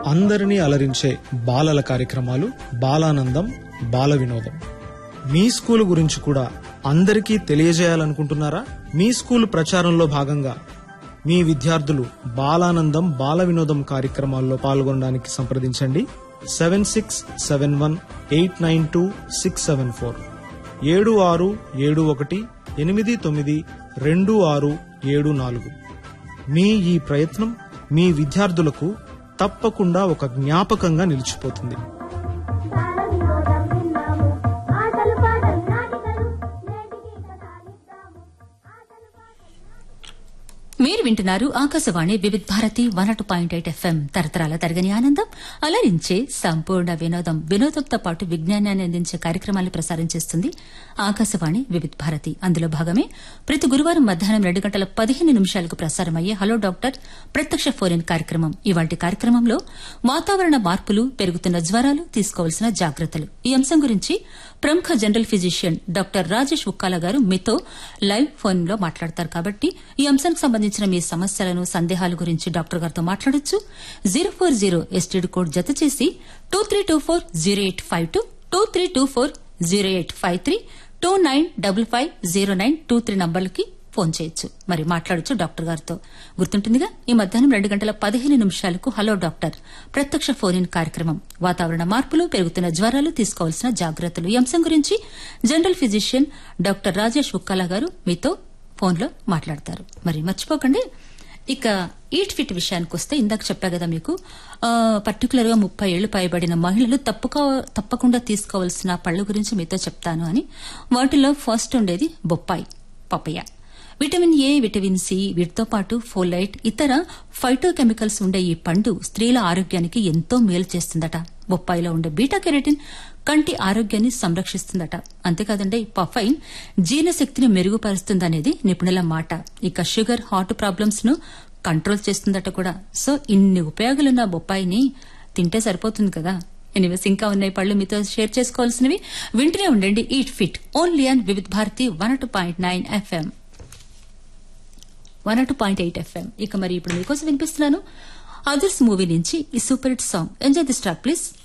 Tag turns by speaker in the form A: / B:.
A: అందరినీ అలరించే బాలల కార్యక్రమాలు బాలానందం బాల వినోదం మీ స్కూల్ గురించి కూడా అందరికీ తెలియజేయాలనుకుంటున్నారా మీ స్కూల్ ప్రచారంలో భాగంగా మీ విద్యార్థులు బాలానందం బాల వినోదం కార్యక్రమాల్లో పాల్గొనడానికి సంప్రదించండి seven six seven one eight nine two six seven four ఏడు ఆరు ఏడు ఒకటి ఎనిమిది తొమ్మిది రెండు ఆరు ఏడు నాలుగు మీ ఈ ప్రయత్నం మీ విద్యార్థులకు తప్పకుండా ఒక జ్ఞాపకంగా నిలిచిపోతుంది
B: బాల వినోదం విన్నాము ఆటలు పాటలు నాటికలు నేటికి కథ ఇద్దాము ఆటలు పాటలు
C: మీరు వింటున్నారు ఆకాశవాణి వివిధ్ భారతి వన్ అటు పాయింట్ ఎయిట్ ఎఫ్ఎం తరతరాల తరగని ఆనందం అలరించే సంపూర్ణ వినోదం వినోదంతో పాటు విజ్ఞానాన్ని అందించే కార్యక్రమాలు ప్రసారం చేస్తుంది ఆకాశవాణి వివిధ్ భారతి అందులో భాగమే ప్రతి గురువారం మధ్యాహ్నం రెండు గంటల పదిహేను నిమిషాలకు ప్రసారమయ్యే హలో డాక్టర్ ప్రత్యక్ష ఫోన్ కార్యక్రమం ఇవాటి కార్యక్రమంలో వాతావరణ మార్పులు పెరుగుతున్న జ్వరాలు తీసుకోవాల్సిన జాగ్రత్తలు ఈ అంశం గురించి ప్రముఖ general physician doctor Rajesh Ukkala garu మీతో లైవ్ ఫోన్ లో మాట్లాడతారు కాబట్టి ఈ అంశానికి సంబంధించిన మీ సమస్యలను సందేహాల గురించి డాక్టర్ గారితో మాట్లాడొచ్చు zero four zero STD code జత చేసి two three two four zero eight five two two three two four zero eight five three two nine double five zero nine two three నంబర్లకి ఫోన్ చేయొచ్చు మరి మాట్లాడొచ్చు doctor గారితో గుర్తుంటుందిగా ఈ మధ్యాహ్నం రెండు గంటల పదిహేను నిమిషాలకు హలో డాక్టర్ ప్రత్యక్ష ఫోన్ ఇన్ కార్యక్రమం వాతావరణ మార్పులు పెరుగుతున్న జ్వరాలు తీసుకోవాల్సిన జాగ్రత్తలు ఈ అంశం గురించి general physician doctor Rajesh Ukkala garu మీతో ఫోన్లో మాట్లాడతారు మరి మర్చిపోకండి ఇక ఈట్ ఫిట్ విషయానికి వస్తే ఇందాక చెప్పా కదా మీకు పర్టికులర్ గా ముప్పై ఏళ్లు పైబడిన మహిళలు తప్పుకో తప్పకుండా తీసుకోవాల్సిన పళ్ళ గురించి మీతో చెప్తాను అని వాటిలో ఫస్ట్ ఉండేది బొప్పాయి papaya vitamin A vitamin C వీటితో పాటు ఫోలైట్ ఇతర ఫైటోకెమికల్స్ ఉండే ఈ పండు స్త్రీల ఆరోగ్యానికి ఎంతో మేలు చేస్తుందట బొప్పాయిలో ఉండే బీటా కెరటిన్ కంటి ఆరోగ్యాన్ని సంరక్షిస్తుందట అంతేకాదండి పఫైన్ జీర్ణశక్తిని మెరుగుపరుస్తుందనేది నిపుణుల మాట ఇక షుగర్ హార్ట్ ప్రాబ్లమ్స్ ను కంట్రోల్ చేస్తుందట కూడా సో ఇన్ని ఉపయోగాలున్న బొప్పాయిని తింటే సరిపోతుంది కదా ఎనివేస్ ఇంకా ఉన్నాయి పళ్ళు మీతో షేర్ చేసుకోవాల్సినవి వింటూనే ఉండండి eat fit only and Vividh Bharati one two point nine FM one two point eight FM ఇక మరి ఇప్పుడు మీకోసం వినిపిస్తున్నాను అదర్స్ మూవీ నుంచి ఈ super hit song enjoy this track please